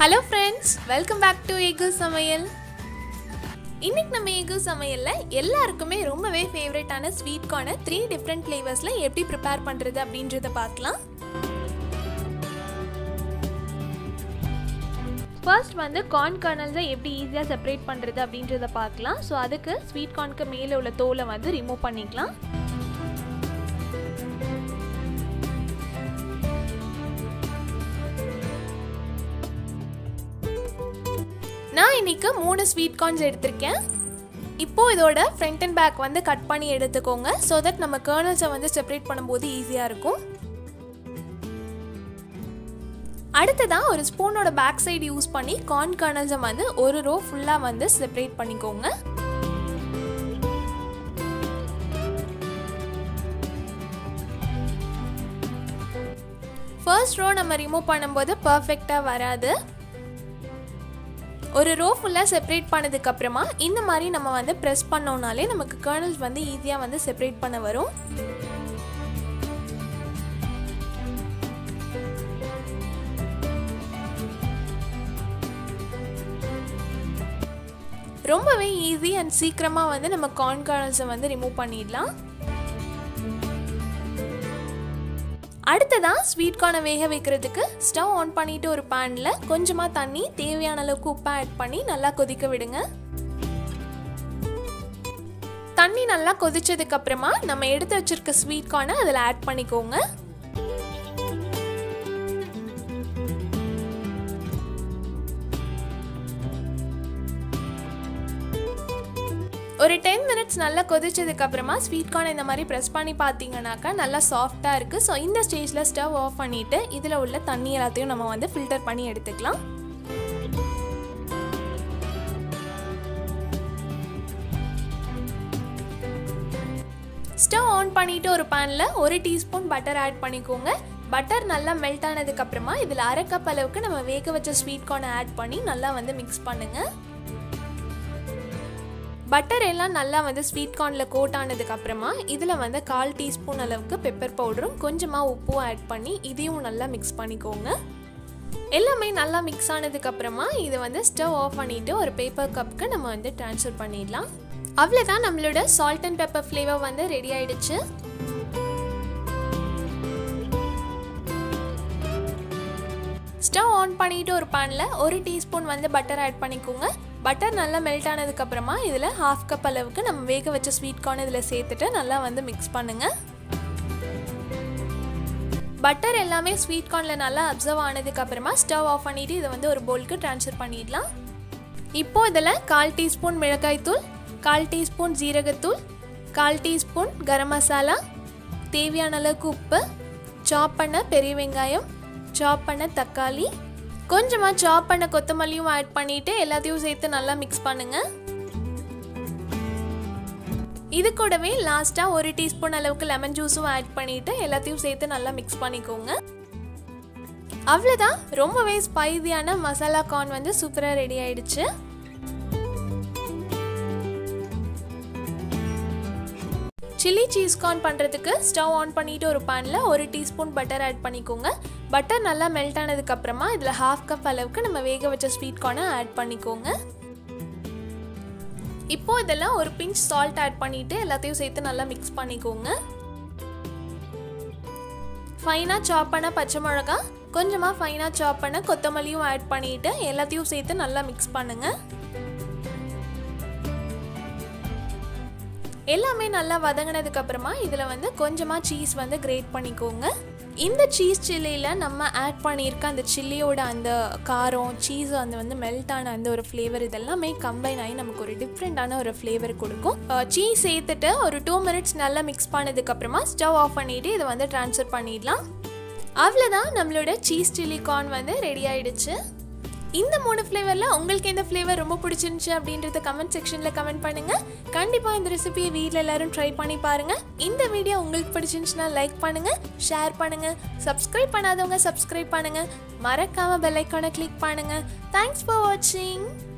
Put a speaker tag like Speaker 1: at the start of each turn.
Speaker 1: hello friends welcome back to ஏகு சமையல் இன்னைக்கு நம்ம ஏகு சமையலில் எல்லாருக்குமே ரொம்பவே ஃபேவரட்டான ஸ்வீட் கார்னை த்ரீ டிஃப்ரெண்ட் ஃப்ளேவர்ஸில் எப்படி ப்ரிப்பேர் பண்ணுறது அப்படின்றத பார்க்கலாம் ஃபர்ஸ்ட் வந்து கார்ன் கர்னல்ஸை எப்படி ஈஸியாக செப்பரேட் பண்ணுறது அப்படின்றத பார்க்கலாம் ஸோ அதுக்கு ஸ்வீட் கார்னுக்கு மேலே உள்ள தோலை வந்து ரிமூவ் பண்ணிக்கலாம் நான் இன்னைக்கு மூணு ஸ்வீட் கார்ன்ஸ் எடுத்திருக்கேன் இப்போ இதோட ஃப்ரண்ட் அண்ட் பேக் வந்து கட் பண்ணி எடுத்துக்கோங்க ஸோ தட் நம்ம கர்னல்ஸை வந்து செப்பரேட் பண்ணும்போது ஈஸியாக இருக்கும் அடுத்ததாக ஒரு ஸ்பூனோட பேக் சைடு யூஸ் பண்ணி கார்ன் கர்னல்ஸை வந்து ஒரு ரோ ஃபுல்லாக வந்து செப்பரேட் பண்ணிக்கோங்க ஃபர்ஸ்ட் ரோ நம்ம ரிமூவ் பண்ணும்போது பர்ஃபெக்டாக வராது ஒரு ரோ ஃபுல்லாக செப்பரேட் பண்ணதுக்கப்புறமா இந்த மாதிரி நம்ம வந்து ப்ரெஸ் பண்ணோம்னாலே நமக்கு கர்னல்ஸ் வந்து ஈஸியாக வந்து செப்பரேட் பண்ண வரும் ரொம்பவே ஈஸி அண்ட் சீக்கிரமாக வந்து நம்ம கார்ன் கர்னல்ஸை வந்து ரிமூவ் பண்ணிடலாம் அடுத்ததாக ஸ்வீட் கார்னை வேக வைக்கிறதுக்கு ஸ்டவ் ஆன் பண்ணிவிட்டு ஒரு பேனில் கொஞ்சமாக தண்ணி தேவையான அளவுக்கு உப்பை ஆட் பண்ணி நல்லா கொதிக்க விடுங்க தண்ணி நல்லா கொதிச்சதுக்கு அப்புறமா நம்ம எடுத்து வச்சிருக்க ஸ்வீட் கார்னை அதில் ஆட் பண்ணிக்கோங்க ஒரு டென் மினிட்ஸ் நல்லா கொதிச்சதுக்கு அப்புறமா ஸ்வீட் கார்ன் இந்த மாதிரி ப்ரெஸ் பண்ணி பார்த்தீங்கன்னாக்கா நல்லா சாஃப்டாக இருக்குது ஸோ இந்த ஸ்டேஜில் ஸ்டவ் ஆஃப் பண்ணிவிட்டு இதில் உள்ள தண்ணி எல்லாத்தையும் நம்ம வந்து ஃபில்டர் பண்ணி எடுத்துக்கலாம் ஸ்டவ் ஆன் பண்ணிவிட்டு ஒரு பேனில் ஒரு டீஸ்பூன் பட்டர் ஆட் பண்ணிக்கோங்க பட்டர் நல்லா மெல்ட் ஆனதுக்கப்புறமா இதில் அரை கப் அளவுக்கு நம்ம வேக வச்ச ஸ்வீட் கார்னை ஆட் பண்ணி நல்லா வந்து மிக்ஸ் பண்ணுங்கள் பட்டர் எல்லாம் நல்லா வந்து ஸ்வீட் கார்னில் கோட் ஆனதுக்கப்புறமா இதில் வந்து கால் டீஸ்பூன் அளவுக்கு பெப்பர் பவுடரும் கொஞ்சமாக உப்பும் ஆட் பண்ணி இதையும் நல்லா மிக்ஸ் பண்ணிக்கோங்க எல்லாமே நல்லா மிக்ஸ் ஆனதுக்கப்புறமா இதை வந்து ஸ்டவ் ஆஃப் பண்ணிவிட்டு ஒரு பேப்பர் கப்புக்கு நம்ம வந்து ட்ரான்ஸ்ஃபர் பண்ணிடலாம் அவ்வளோதான் நம்மளோட சால்ட் அண்ட் பெப்பர் ஃப்ளேவர் வந்து ரெடி ஆயிடுச்சு ஸ்டவ் ஆன் பண்ணிவிட்டு ஒரு பேனில் ஒரு டீஸ்பூன் வந்து பட்டர் ஆட் பண்ணிக்கோங்க பட்டர் நல்லா மெல்ட் ஆனதுக்கப்புறமா இதில் ஹாஃப் கப் அளவுக்கு நம்ம வேக வச்ச ஸ்வீட் கார்ன் இதில் சேர்த்துட்டு நல்லா வந்து மிக்ஸ் பண்ணுங்கள் பட்டர் எல்லாமே ஸ்வீட் கார்னில் நல்லா அப்சர்வ் ஆனதுக்கப்புறமா ஸ்டவ் ஆஃப் பண்ணிவிட்டு இதை வந்து ஒரு பவுலுக்கு ட்ரான்ஸ்ஃபர் பண்ணிடலாம் இப்போது இதில் கால் டீஸ்பூன் மிளகாய்த்தூள் கால் டீஸ்பூன் ஜீரகத்தூள் கால் டீஸ்பூன் கரம் மசாலா தேவையான அளவுக்கு உப்பு சாப் பண்ண பெரிய வெங்காயம் சாப் பண்ண தக்காளி கொஞ்சமாக சாப் பண்ண கொத்தமல்லியும் ஆட் பண்ணிவிட்டு எல்லாத்தையும் சேர்த்து நல்லா மிக்ஸ் பண்ணுங்கள் இது கூடவே லாஸ்ட்டாக ஒரு டீஸ்பூன் அளவுக்கு லெமன் ஜூஸும் ஆட் பண்ணிவிட்டு எல்லாத்தையும் சேர்த்து நல்லா மிக்ஸ் பண்ணிக்கோங்க அவ்வளோதான் ரொம்பவே ஸ்பைசியான மசாலா கார்ன் வந்து சூப்பராக ரெடி ஆயிடுச்சு சில்லி சீஸ் கார்ன் பண்ணுறதுக்கு ஸ்டவ் ஆன் பண்ணிவிட்டு ஒரு பேனில் ஒரு டீஸ்பூன் பட்டர் ஆட் பண்ணிக்கோங்க பட்டர் நல்லா மெல்ட் ஆனதுக்கப்புறமா இதில் ஹாஃப் கப் அளவுக்கு நம்ம வேக வச்ச ஸ்வீட் கார்னை ஆட் பண்ணிக்கோங்க இப்போ இதெல்லாம் ஒரு பிஞ்ச் சால்ட் ஆட் பண்ணிவிட்டு எல்லாத்தையும் சேர்த்து நல்லா மிக்ஸ் பண்ணிக்கோங்க ஃபைனாக சாப் பண்ண பச்சை மிளகா கொஞ்சமாக ஃபைனாக சாப் பண்ண கொத்தமல்லியும் ஆட் பண்ணிவிட்டு எல்லாத்தையும் சேர்த்து நல்லா மிக்ஸ் பண்ணுங்கள் எல்லாமே நல்லா வதங்கினதுக்கு அப்புறமா இதில் வந்து கொஞ்சமாக சீஸ் வந்து கிரேட் பண்ணிக்கோங்க இந்த சீஸ் சில்லியில் நம்ம ஆட் பண்ணியிருக்க அந்த சில்லியோட அந்த காரம் சீஸ் அந்த வந்து மெல்ட் ஆன அந்த ஒரு ஃப்ளேவர் இதெல்லாமே கம்பைன் ஆகி நமக்கு ஒரு டிஃப்ரெண்ட்டான ஒரு ஃப்ளேவர் கொடுக்கும் சீஸ் சேர்த்துட்டு ஒரு டூ மினிட்ஸ் நல்லா மிக்ஸ் பண்ணதுக்கப்புறமா ஸ்டவ் ஆஃப் பண்ணிவிட்டு இதை வந்து ட்ரான்ஸ்ஃபர் பண்ணிடலாம் அவ்வளோதான் நம்மளோட சீஸ் சில்லி கார்ன் வந்து ரெடி ஆயிடுச்சு இந்த மூணு ஃப்ளேவரில் உங்களுக்கு எந்த ஃப்ளேவர் ரொம்ப பிடிச்சிருந்துச்சு அப்படின்றத கமெண்ட் செக்ஷனில் கமெண்ட் பண்ணுங்கள் கண்டிப்பாக இந்த ரெசிபியை வீட்டில் எல்லாரும் ட்ரை பண்ணி பாருங்கள் இந்த வீடியோ உங்களுக்கு பிடிச்சிருந்துச்சுன்னா லைக் பண்ணுங்கள் ஷேர் பண்ணுங்கள் சப்ஸ்கிரைப் பண்ணாதவங்க சப்ஸ்கிரைப் பண்ணுங்கள் மறக்காமல் பெல் ஐக்கானை கிளிக் பண்ணுங்கள் தேங்க்ஸ் ஃபார் வாட்சிங்